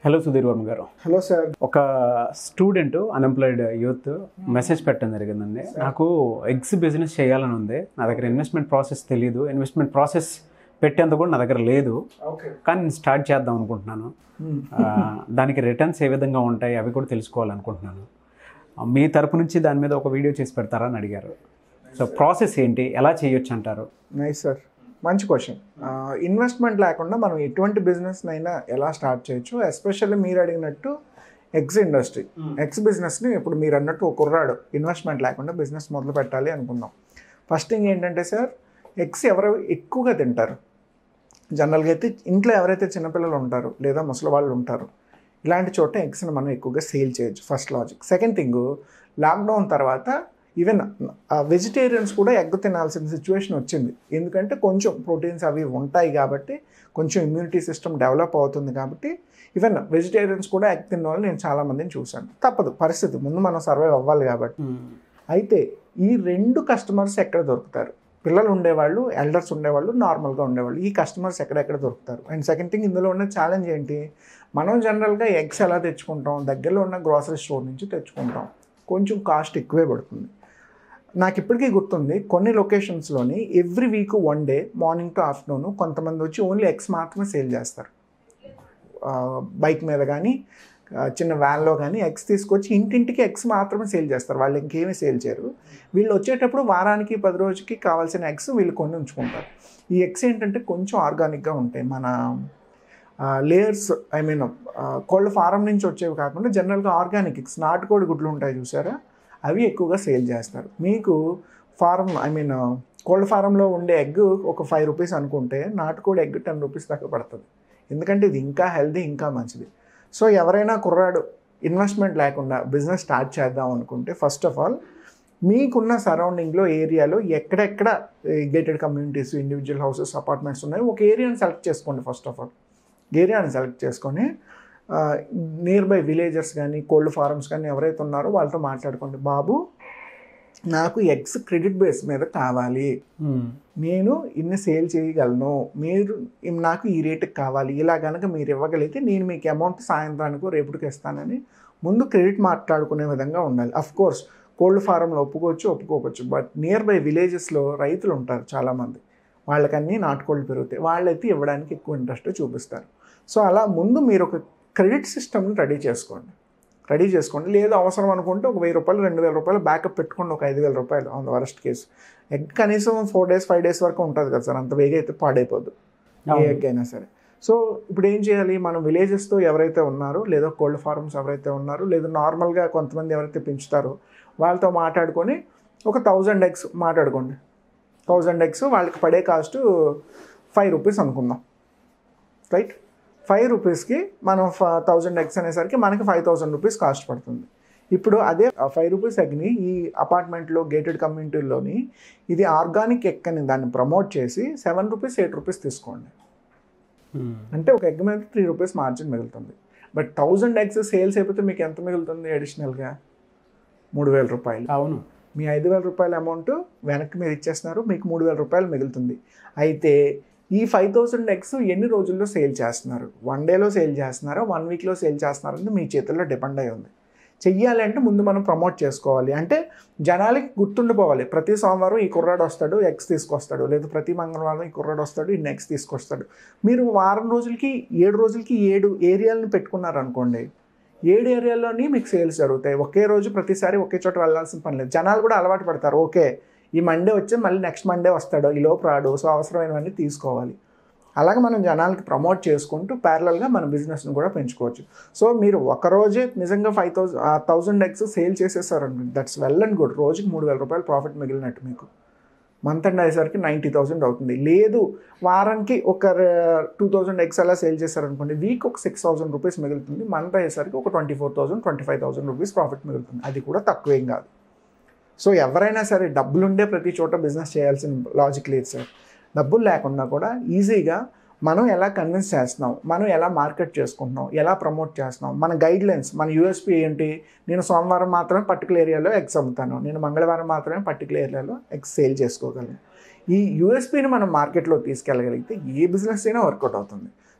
Hello Sudheer Varma గారు hello sir ఒక student unemployed youth message పెట్టడం జరిగిందండి నాకు ఎగ్స్ బిజినెస్ చేయాలని ఉంది నా దగ్గర ఇన్వెస్ట్మెంట్ ప్రాసెస్ తెలియదు ఇన్వెస్ట్మెంట్ ప్రాసెస్ పెట్టేంత కూడా నా దగ్గర లేదు ఓకే కానీ నేను స్టార్ట్ చేద్దాం అనుకుంటున్నాను ఆ, దానికి రిటర్న్స్ ఏ విధంగా ఉంటాయి అవి కూడా తెలుసుకోవాలనుకుంటున్నాను ఆ, మీ తరపు నుంచి దాని మీద ఒక వీడియో చేసి పెడతారా అని అడిగారు సో ప్రాసెస్ ఏంటి ఎలా చేయొచ్చు అంటారు నైస్ సార్ మంచి క్వశ్చన్ ఇన్వెస్ట్మెంట్ లేకుండా మనం ఎటువంటి బిజినెస్ అయినా ఎలా స్టార్ట్ చేయొచ్చు ఎస్పెషల్లీ మీరు అడిగినట్టు ఎగ్స్ ఇండస్ట్రీ ఎగ్స్ బిజినెస్ని ఇప్పుడు మీరు అన్నట్టు ఒక కుర్రాడు ఇన్వెస్ట్మెంట్ లేకుండా బిజినెస్ మొదలు పెట్టాలి అనుకుందాం ఫస్ట్ థింగ్ ఏంటంటే సార్ ఎగ్స్ ఎవరు ఎక్కువగా తింటారు జనరల్గా అయితే ఇంట్లో ఎవరైతే చిన్నపిల్లలు ఉంటారో లేదా ముసలి వాళ్ళు ఉంటారో ఇలాంటి చోట ఎగ్స్ని మనం ఎక్కువగా సేల్ చేయొచ్చు first logic second thing lockdown తర్వాత ఈవెన్ వెజిటేరియన్స్ కూడా ఎగ్ తినాల్సిన సిచ్యువేషన్ వచ్చింది ఎందుకంటే కొంచెం ప్రోటీన్స్ అవి ఉంటాయి కాబట్టి కొంచెం ఇమ్యూనిటీ సిస్టమ్ డెవలప్ అవుతుంది కాబట్టి ఈవెన్ వెజిటేరియన్స్ కూడా ఎగ్ తిన్న వాళ్ళు నేను చాలామందిని చూశాను తప్పదు పరిస్థితి ముందు మనం సర్వైవ్ అవ్వాలి కాబట్టి అయితే ఈ రెండు కస్టమర్స్ ఎక్కడ దొరుకుతారు పిల్లలు ఉండేవాళ్ళు ఎల్డర్స్ ఉండేవాళ్ళు నార్మల్గా ఉండేవాళ్ళు ఈ కస్టమర్స్ ఎక్కడెక్కడ దొరుకుతారు అండ్ సెకండ్ థింగ్ ఇందులో ఉన్న ఛాలెంజ్ ఏంటి మనం జనరల్గా ఎగ్స్ ఎలా తెచ్చుకుంటాం దగ్గరలో ఉన్న గ్రాసరీ స్టోర్ నుంచి తెచ్చుకుంటాం కొంచెం కాస్ట్ ఎక్కువే పడుతుంది నాకు ఇప్పటికీ గుర్తుంది కొన్ని లొకేషన్స్లోని every week one day morning to afternoon కొంతమంది వచ్చి ఓన్లీ ఎగ్స్ మాత్రమే సేల్ చేస్తారు బైక్ మీద కానీ ఆ, చిన్న వ్యాన్లో కానీ ఎగ్స్ తీసుకొచ్చి ఇంటింటికి ఎగ్స్ మాత్రమే సేల్ చేస్తారు వాళ్ళు ఇంకేమీ సేల్ చేయరు వీళ్ళు వచ్చేటప్పుడు వారానికి పది రోజుకి కావాల్సిన ఎగ్స్ వీళ్ళు కొన్ని ఉంచుకుంటారు ఈ ఎగ్స్ ఏంటంటే కొంచెం ఆర్గానిక్గా ఉంటాయి మన లేయర్స్ ఐ మీన్ కోళ్ళ ఫారం నుంచి వచ్చేవి కాకుండా జనరల్గా ఆర్గానిక్ ఎగ్స్ నాటుకోడి గుడ్లు ఉంటాయి చూసారా అవి ఎక్కువగా సేల్ చేస్తారు మీకు ఫారం ఐ మీన్ కోళ్ళ ఫారంలో ఉండే ఎగ్ ఒక ఫైవ్ రూపీస్ అనుకుంటే నాటుకోడి ఎగ్ టెన్ రూపీస్ దాకా పడుతుంది ఎందుకంటే ఇది ఇంకా హెల్దీ ఇంకా మంచిది సో ఎవరైనా కుర్రాడు ఇన్వెస్ట్మెంట్ లేకుండా బిజినెస్ స్టార్ట్ చేద్దాం అనుకుంటే ఫస్ట్ ఆఫ్ ఆల్ మీకున్న సరౌండింగ్లో ఏరియాలో ఎక్కడెక్కడ gated communities individual houses apartments ఉన్నాయి ఒక ఏరియాని సెలెక్ట్ చేసుకోండి ఫస్ట్ ఆఫ్ ఆల్ ఏరియాని సెలెక్ట్ చేసుకొని నియర్ బై విలేజెస్ కానీ కోల్డ్ ఫార్మ్స్ కానీ ఎవరైతే ఉన్నారో వాళ్ళతో మాట్లాడుకోండి బాబు నాకు ఎగ్స్ క్రెడిట్ బేస్ మీద కావాలి నేను ఇన్ని సేల్ చేయగలను మీరు ఇం- నాకు ఈ రేటుకి కావాలి ఇలా కనుక మీరు ఇవ్వగలిగితే నేను మీకు అమౌంట్ సాయంత్రానికో రేపటికి ఇస్తానని ముందు క్రెడిట్ మాట్లాడుకునే విధంగా ఉండాలి అఫ్ కోర్స్ కోల్డ్ ఫారంలో ఒప్పుకోవచ్చు ఒప్పుకోవచ్చు బట్ నియర్ బై విలేజెస్లో రైతులు ఉంటారు చాలామంది వాళ్ళకన్నీ నాటుకోళ్ళు పెరుగుతాయి వాళ్ళైతే ఇవ్వడానికి ఎక్కువ ఇంట్రెస్ట్ చూపిస్తారు సో అలా ముందు మీరు ఒక క్రెడిట్ సిస్టమ్ని రెడీ చేసుకోండి రెడీ చేసుకోండి లేదు అవసరం అనుకుంటే ఒక వెయ్యి రూపాయలు రెండు వేల రూపాయలు బ్యాకప్ పెట్టుకోండి ఒక ఐదు వేల రూపాయలు on the worst case egg కనీసం ఫోర్ డేస్ ఫైవ్ డేస్ వరకు ఉంటుంది కదా సార్ అంత వేగ అయితే పాడైపోద్దు ఏ అవును. ఎగ్ అయినా సరే సో ఇప్పుడు ఏం చేయాలి మనం విలేజెస్తో ఎవరైతే ఉన్నారో లేదా కోల్డ్ ఫార్మ్స్ ఎవరైతే ఉన్నారో లేదా నార్మల్గా కొంతమంది ఎవరైతే పెంచుతారో వాళ్ళతో మాట్లాడుకొని ఒక థౌజండ్ ఎగ్స్ మాట్లాడుకోండి థౌజండ్ ఎగ్స్ వాళ్ళకి పడే కాస్ట్ ఫైవ్ రూపీస్ అనుకుందాం రైట్ ఫైవ్ రూపీస్కి మనం థౌజండ్ ఎగ్స్ అనేసరికి మనకి ఫైవ్ థౌజండ్ రూపీస్ కాస్ట్ పడుతుంది ఇప్పుడు అదే ఫైవ్ రూపీస్ ఎగ్ని ఈ అపార్ట్మెంట్లో గేటెడ్ కమ్యూనిటీలోని ఇది ఆర్గానిక్ ఎగ్ అని దాన్ని ప్రమోట్ చేసి సెవెన్ రూపీస్ ఎయిట్ రూపీస్ తీసుకోండి అంటే ఒక ఎగ్ మీద త్రీ రూపీస్ మార్జిన్ మిగులుతుంది బట్ థౌజండ్ ఎగ్స్ సేల్స్ అయిపోతే మీకు ఎంత మిగులుతుంది అడిషనల్గా మూడు వేల రూపాయలు అవును మీ ఐదు వేల రూపాయల అమౌంట్ వెనక్కి మీరు ఇచ్చేస్తున్నారు మీకు మూడు వేల రూపాయలు మిగులుతుంది అయితే ఈ ఫైవ్ థౌసండ్ ఎగ్స్ ఎన్ని రోజుల్లో సేల్ చేస్తున్నారు వన్ డేలో సేల్ చేస్తున్నారా వన్ వీక్లో సేల్ చేస్తున్నారా అనేది మీ చేతుల్లో డిపెండ్ అయి ఉంది చెయ్యాలి అంటే ముందు మనం ప్రమోట్ చేసుకోవాలి అంటే జనాలకి గుర్తుండిపోవాలి ప్రతి సోమవారం ఈ కుర్రాడు వస్తాడు ఎగ్స్ తీసుకొస్తాడు లేదా ప్రతి మంగళవారం ఈ కుర్రాడు వస్తాడు ఈ నెక్స్ట్ తీసుకొస్తాడు మీరు వారం రోజులకి ఏడు రోజులకి ఏడు ఏరియాలను పెట్టుకున్నారనుకోండి ఏడు ఏరియాల్లోని మీకు సేల్స్ జరుగుతాయి ఒకే రోజు ప్రతిసారి ఒకే చోట వెళ్ళాల్సిన పని లేదు జనాలు కూడా అలవాటు పడతారు ఓకే ఈ మండే వచ్చి మళ్ళీ నెక్స్ట్ మండే వస్తాడు ఈ లోపు రాడు సో అవసరమైనవన్నీ తీసుకోవాలి అలాగే మనం జనాలకి ప్రమోట్ చేసుకుంటూ ప్యారలల్గా మన బిజినెస్ని కూడా పెంచుకోవచ్చు సో మీరు ఒక రోజే నిజంగా five thousand thousand eggs sale చేసేసారండి దట్స్ వెల్ అండ్ గుడ్ రోజుకి మూడు వేల రూపాయలు ప్రాఫిట్ మిగిలినట్టు మీకు మంత్ అండ్ అయ్యేసరికి నైంటీ థౌసండ్ అవుతుంది లేదు వారానికి ఒక టూ థౌసండ్ ఎక్స్ అలా సేల్ చేశారనుకోండి వీక్ ఒక సిక్స్ థౌసండ్ రూపీస్ మిగులుతుంది మంత్ అయ్యేసరికి ఒక twenty four thousand twenty five thousand rupees profit మిగులుతుంది అది కూడా తక్కువేం కాదు సో ఎవరైనా సరే డబ్బులుండే ప్రతి చోట బిజినెస్ చేయాల్సిన లాజిక్ లేదు సార్ డబ్బులు లేకుండా కూడా ఈజీగా మనం ఎలా కన్విన్స్ చేస్తున్నాం మనం ఎలా మార్కెట్ చేసుకుంటున్నాం ఎలా ప్రమోట్ చేస్తున్నాం మన గైడ్ లైన్స్ మన యూఎస్పీ ఏంటి నేను సోమవారం మాత్రమే పర్టికులర్ ఏరియాలో ఎగ్స్ అమ్ముతాను నేను మంగళవారం మాత్రమే పర్టికులర్ ఏరియాలో ఎగ్స్ సేల్ చేసుకోగలను ఈ యూఎస్పీని మనం మార్కెట్లో తీసుకెళ్ళగలిగితే ఏ బిజినెస్ అయినా వర్కౌట్ అవుతుంది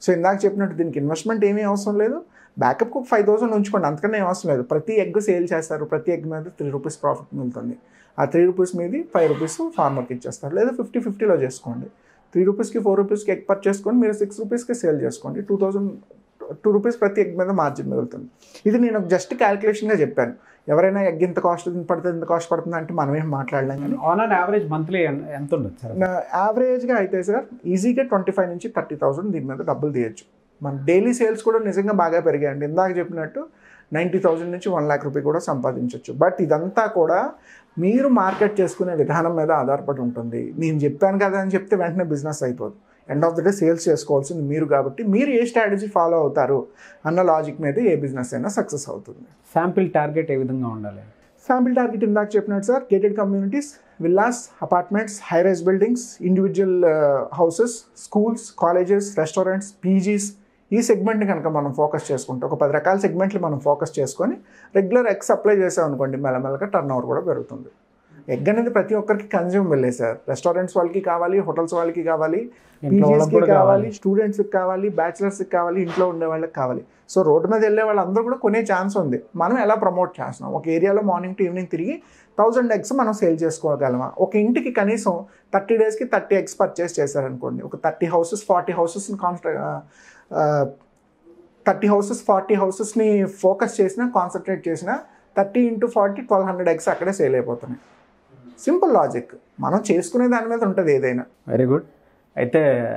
సో ఇందాక చెప్పినట్టు దీనికి ఇన్వెస్ట్మెంట్ ఏమీ అవసరం లేదు బ్యాకప్కి ఒక ఫైవ్ థౌసండ్ ఉంచుకోండి అంతకన్నా ఏం అవసరం లేదు ప్రతి ఎగ్ సేల్ చేస్తారు ప్రతి ఎగ్ మీద త్రీ రూపీస్ ప్రాఫిట్ మిగులుతుంది ఆ త్రీ రూపీస్ మీది ఫైవ్ రూపీస్ ఫార్మర్కి ఇచ్చేస్తారు లేదా ఫిఫ్టీ ఫిఫ్టీలో చేసుకోండి త్రీ రూపీస్కి ఫోర్ రూపీస్కి ఎగ్ పర్చేస్ చేసుకొని మీరు సిక్స్ రూపీస్కి సేల్ చేసుకోండి టూ థౌసండ్ టూ రూపీస్ ప్రతి ఎగ్ మీద మార్జిన్ మిగులుతుంది ఇది నేను జస్ట్ క్యాలిక్యులేషన్గా చెప్పాను ఎవరైనా ఎగ్ ఇంత కాస్ట్ ఇంత పడుతుంది ఇంత కాస్ట్ పడుతుంది అంటే మనం ఏం మాట్లాడలేం కానీ ఆన్ అండ్ యావరేజ్ మంత్లీ ఎంత ఉండొచ్చు సార్ యావరేజ్గా అయితే సార్ ఈజీగా ట్వంటీ ఫైవ్ నుంచి థర్టీ థౌసండ్ దీని మీద డబ్బులు తీయచ్చు మన డైలీ సేల్స్ కూడా నిజంగా బాగా పెరిగాయండి ఇందాక చెప్పినట్టు నైంటీ థౌసండ్ నుంచి వన్ ల్యాక్ రూపీ కూడా సంపాదించవచ్చు బట్ ఇదంతా కూడా మీరు మార్కెట్ చేసుకునే విధానం మీద ఆధారపడి ఉంటుంది నేను చెప్పాను కదా అని చెప్తే వెంటనే బిజినెస్ అయిపోదు end of the day sales చేసుకోవాల్సింది మీరు కాబట్టి మీరు ఏ స్ట్రాటజీ ఫాలో అవుతారు అన్న లాజిక్ మీద ఏ బిజినెస్ అయినా సక్సెస్ అవుతుంది శాంపిల్ టార్గెట్ ఏ విధంగా ఉండాలి శాంపిల్ టార్గెట్ ఇందాక చెప్పినట్టు sir gated communities villas apartments high rise buildings individual houses schools colleges restaurants PGs ఈ సెగ్మెంట్ని కనుక మనం ఫోకస్ చేసుకుంటే ఒక పది రకాల సెగ్మెంట్లు మనం ఫోకస్ చేసుకొని రెగ్యులర్ ఎగ్ సప్లై చేసాం అనుకోండి మెల్లమెల్లగా టర్న్ ఓవర్ కూడా పెరుగుతుంది ఎగ్ అనేది ప్రతి ఒక్కరికి కన్జ్యూమ్ వెళ్ళే సార్ రెస్టారెంట్స్ వాళ్ళకి కావాలి హోటల్స్ వాళ్ళకి కావాలి ఇంట్లో వాళ్ళకి పీజీస్కి కూడా కావాలి స్టూడెంట్స్కి కావాలి బ్యాచిలర్స్కి కావాలి ఇంట్లో ఉండే వాళ్ళకి కావాలి సో రోడ్డు మీద వెళ్ళే వాళ్ళందరూ కూడా కొనే ఛాన్స్ ఉంది మనం ఎలా ప్రమోట్ చేస్తున్నాం ఒక ఏరియాలో మార్నింగ్ టు ఈవినింగ్ తిరిగి థౌజండ్ ఎగ్స్ మనం సేల్ చేసుకోగలమా ఒక ఇంటికి కనీసం థర్టీ డేస్కి థర్టీ ఎగ్స్ పర్చేస్ చేశారనుకోండి ఒక థర్టీ హౌసెస్ ఫార్టీ హౌసెస్ని కాన్స్ట్ర థర్టీ హౌసెస్ ఫార్టీ హౌసెస్ని ఫోకస్ చేసినా కాన్సన్ట్రేట్ చేసినా thirty into forty twelve hundred eggs అక్కడే సేల్ అయిపోతున్నాయి సింపుల్ లాజిక్ మనం చేసుకునే దాని మీద ఉంటుంది ఏదైనా వెరీ గుడ్ అయితే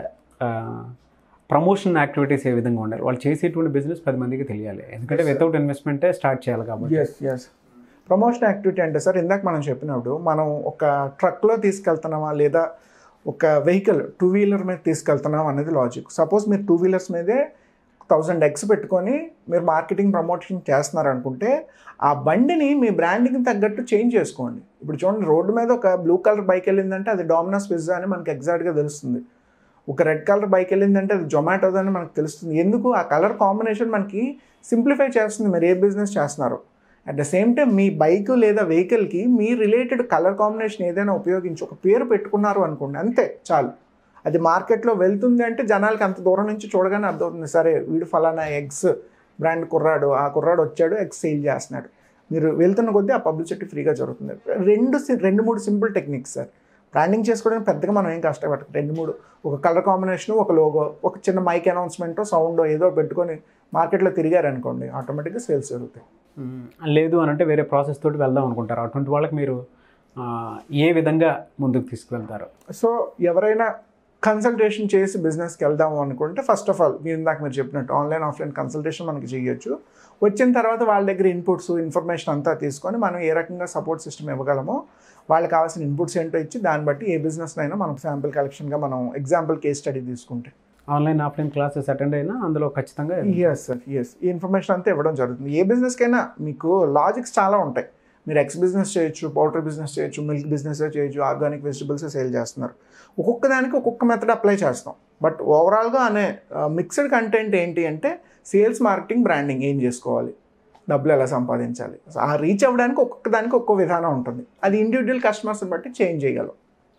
ప్రమోషన్ యాక్టివిటీస్ ఏ విధంగా ఉండాలి వాళ్ళు చేసేటువంటి బిజినెస్ పది మందికి తెలియాలి ఎందుకంటే వితౌట్ ఇన్వెస్ట్మెంటే స్టార్ట్ చేయాలి కాబట్టి ఎస్ ఎస్ ప్రమోషన్ యాక్టివిటీ అంటే సార్ ఇందాక మనం చెప్పినప్పుడు మనం ఒక ట్రక్లో తీసుకెళ్తున్నామా లేదా ఒక వెహికల్ టూ వీలర్ మీద తీసుకెళ్తున్నాం అనేది లాజిక్ సపోజ్ మీరు టూ వీలర్స్ మీదే థౌజండ్ ఎగ్స్ పెట్టుకొని మీరు మార్కెటింగ్ ప్రమోషన్ చేస్తున్నారు అనుకుంటే ఆ బండిని మీ బ్రాండింగ్కి తగ్గట్టు చేంజ్ చేసుకోండి ఇప్పుడు చూడండి రోడ్డు మీద ఒక బ్లూ కలర్ బైక్ వెళ్ళిందంటే అది డామినోస్ పిజ్జా అని మనకి ఎగ్జాక్ట్గా తెలుస్తుంది ఒక రెడ్ కలర్ బైక్ వెళ్ళిందంటే అది జొమాటోది అని మనకు తెలుస్తుంది ఎందుకు ఆ కలర్ కాంబినేషన్ మనకి సింప్లిఫై చేస్తుంది మీరు ఏ బిజినెస్ చేస్తున్నారు అట్ ద సేమ్ టైం మీ బైక్ లేదా వెహికల్కి మీ రిలేటెడ్ కలర్ కాంబినేషన్ ఏదైనా ఉపయోగించి ఒక పేరు పెట్టుకున్నారు అనుకోండి అంతే చాలు అది మార్కెట్లో వెళ్తుంది అంటే జనాలకి అంత దూరం నుంచి చూడగానే అర్థమవుతుంది సరే వీడు ఫలానా ఎగ్స్ బ్రాండ్ కుర్రాడు ఆ కుర్రాడు వచ్చాడు ఎగ్స్ సేల్ చేస్తున్నాడు మీరు వెళ్తున్న కొద్దీ ఆ పబ్లిసిటీ ఫ్రీగా జరుగుతుంది రెండు సి- రెండు మూడు సింపుల్ టెక్నిక్స్ సార్ బ్రాండింగ్ చేసుకోవడానికి పెద్దగా మనం ఏం కష్టపడదు రెండు మూడు ఒక కలర్ కాంబినేషన్ ఒక లోగో ఒక చిన్న మైక్ అనౌన్స్మెంట్ సౌండ్ ఏదో పెట్టుకొని మార్కెట్లో తిరిగారనుకోండి ఆటోమేటిక్గా సేల్స్ జరుగుతాయి మ్మ్. లేదు అని అంటే వేరే ప్రాసెస్ తోటి వెళ్దాం అనుకుంటారు అటువంటి వాళ్ళకి మీరు ఆ, ఏ విధంగా ముందుకు తీసుకువెళ్తారు సో ఎవరైనా కన్సల్టేషన్ చేసి బిజినెస్కి వెళ్దాము అనుకుంటే ఫస్ట్ ఆఫ్ ఆల్ మీరు ఇందాక మీరు చెప్పినట్టు ఆన్లైన్ ఆఫ్లైన్ కన్సల్టేషన్ మనకి చేయొచ్చు వచ్చిన తర్వాత వాళ్ళ దగ్గర ఇన్పుట్స్ ఇన్ఫర్మేషన్ అంతా తీసుకొని మనం ఏ రకంగా సపోర్ట్ సిస్టమ్ ఇవ్వగలమో వాళ్ళకి కావాల్సిన ఇన్పుట్స్ ఏంటో ఇచ్చి దాన్ని బట్టి ఏ బిజినెస్ అయినా మనం శాంపిల్ కలెక్షన్గా మనం ఎగ్జాంపుల్ కేస్ స్టడీ తీసుకుంటే ఆన్లైన్ ఆఫ్లైన్ క్లాసెస్ అటెండ్ అయినా అందులో ఖచ్చితంగా ఎస్ సార్ ఎస్ ఈ ఇన్ఫర్మేషన్ అంతా ఇవ్వడం జరుగుతుంది ఏ బిజినెస్కైనా మీకు లాజిక్స్ చాలా ఉంటాయి మీరు ఎక్స్ బిజినెస్ చేయొచ్చు పౌల్ట్రీ బిజినెస్ చేయొచ్చు మిల్క్ బిజినెస్ చేయొచ్చు ఆర్గానిక్ వెజిటబుల్స్ సేల్ చేస్తున్నారు ఒక్కొక్క దానికి ఒక్కొక్క మెథడ్ అప్లై చేస్తాం బట్ ఓవరాల్గా అనే మిక్స్డ్ కంటెంట్ ఏంటి అంటే సేల్స్ మార్కెటింగ్ బ్రాండింగ్ ఏం చేసుకోవాలి డబ్బులు ఎలా సంపాదించాలి So, ఆ రీచ్ అవ్వడానికి ఒక్కొక్క దానికి ఒక్కో విధానం ఉంటుంది అది ఇండివిజువల్ కస్టమర్స్ని బట్టి చేంజ్ చేయగలం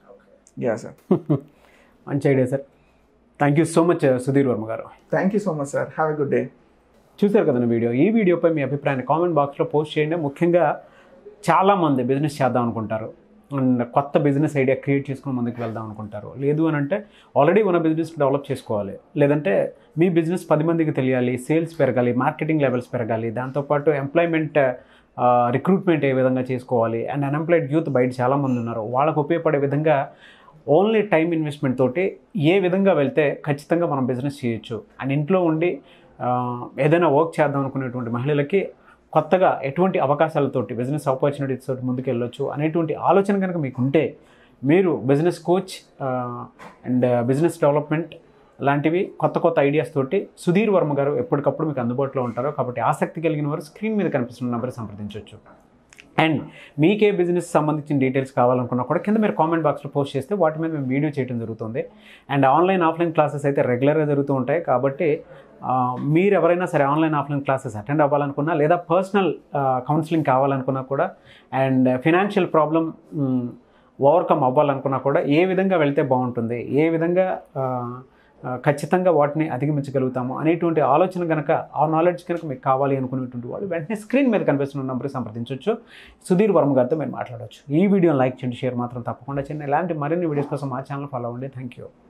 యా సార్ మంచి idea sir thank you so much Sudheer Varma గారు thank you so much sir have a good day చూశారు కదండి వీడియో ఈ వీడియోపై మీ అభిప్రాయాన్ని కామెంట్ బాక్స్లో పోస్ట్ చేయండి ముఖ్యంగా చాలామంది బిజినెస్ చేద్దాం అనుకుంటారు అండ్ కొత్త బిజినెస్ ఐడియా క్రియేట్ చేసుకుని ముందుకు వెళ్దాం అనుకుంటారు లేదు అని అంటే ఆల్రెడీ ఉన్న బిజినెస్ డెవలప్ చేసుకోవాలి లేదంటే మీ బిజినెస్ పది మందికి తెలియాలి సేల్స్ పెరగాలి మార్కెటింగ్ లెవెల్స్ పెరగాలి దాంతోపాటు ఎంప్లాయ్మెంట్ రిక్రూట్మెంట్ ఏ విధంగా చేసుకోవాలి అండ్ అన్ఎంప్లాయిడ్ యూత్ బయట చాలామంది ఉన్నారు వాళ్ళకు ఉపయోగపడే విధంగా ఓన్లీ టైం ఇన్వెస్ట్మెంట్ తోటి ఏ విధంగా వెళ్తే ఖచ్చితంగా మనం బిజినెస్ చేయొచ్చు అండ్ ఇంట్లో ఉండి ఆ, ఏదైనా వర్క్ చేద్దాం అనుకునేటువంటి మహిళలకి కొత్తగా ఎటువంటి అవకాశాలతోటి బిజినెస్ ఆపర్చునిటీస్ తోటి ముందుకు వెళ్ళొచ్చు అనేటువంటి ఆలోచన కనుక మీకు ఉంటే మీరు business coach and business development లాంటివి కొత్త కొత్త ఐడియాస్ తోటి సుధీర్ వర్మ గారు ఎప్పటికప్పుడు మీకు అందుబాటులో ఉంటారు కాబట్టి ఆసక్తి కలిగిన వారు స్క్రీన్ మీద కనిపిస్తున్న నెంబర్ సంప్రదించవచ్చు అండ్ మీకే బిజినెస్ సంబంధించిన డీటెయిల్స్ కావాలనుకున్నా కూడా కింద మీరు కామెంట్ బాక్స్లో పోస్ట్ చేస్తే వాటి మీద మేము వీడియో చేయడం జరుగుతుంది అండ్ ఆన్లైన్ ఆఫ్లైన్ క్లాసెస్ అయితే రెగ్యులర్గా జరుగుతూ ఉంటాయి కాబట్టి ఆ, మీరు ఎవరైనా సరే ఆన్లైన్ ఆఫ్లైన్ క్లాసెస్ అటెండ్ అవ్వాలనుకున్నా లేదా పర్సనల్ కౌన్సిలింగ్ కావాలనుకున్నా కూడా అండ్ ఫినాన్షియల్ ప్రాబ్లం ఓవర్కమ్ అవ్వాలనుకున్నా కూడా ఏ విధంగా వెళ్తే బాగుంటుంది ఏ విధంగా ఆ, ఖచ్చితంగా వాటిని అధిగమించగలుగుతాము అనేటువంటి ఆలోచన కనుక ఆ నాలెడ్జ్ కనుక మీకు కావాలి అనుకునేటువంటి వాళ్ళు వెంటనే స్క్రీన్ మీద కనిపిస్తున్న నెంబర్కి సంప్రదించవచ్చు సుధీర్ వర్మ గారితో మీరు మాట్లాడవచ్చు ఈ వీడియోని లైక్ చేయండి షేర్ మాత్రం తప్పకుండా చేయండి ఇలాంటి మరిన్ని వీడియోస్ కోసం మా ఛానల్ ఫాలో అవ్వండి థ్యాంక్ యూ